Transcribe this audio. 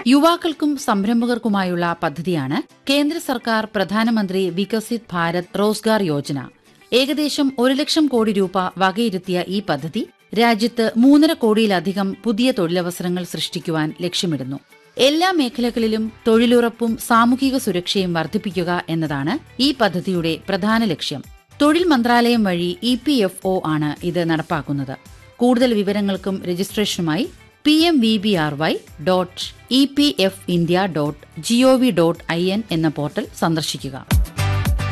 യുവാക്കൾക്കും സംരംഭകർക്കുമായുള്ള പദ്ധതിയാണ് കേന്ദ്ര സർക്കാർ പ്രധാനമന്ത്രി വികസിത് ഭാരത് റോസ്ഗാർ യോജന ഏകദേശം ഒരു ലക്ഷം കോടി രൂപ വകയിരുത്തിയ ഈ പദ്ധതി രാജ്യത്ത് മൂന്നര കോടിയിലധികം പുതിയ തൊഴിലവസരങ്ങൾ സൃഷ്ടിക്കുവാൻ ലക്ഷ്യമിടുന്നു എല്ലാ മേഖലകളിലും തൊഴിലുറപ്പും സാമൂഹിക സുരക്ഷയും വർദ്ധിപ്പിക്കുക എന്നതാണ് ഈ പദ്ധതിയുടെ പ്രധാന ലക്ഷ്യം തൊഴിൽ മന്ത്രാലയം വഴി ഇ പി എഫ് ഒ ആണ് ഇത് നടപ്പാക്കുന്നത് കൂടുതൽ വിവരങ്ങൾക്കും രജിസ്ട്രേഷനുമായി P M V B R Y dot E P F India dot gov dot I N എന്ന പോർട്ടൽ സന്ദർശിക്കുക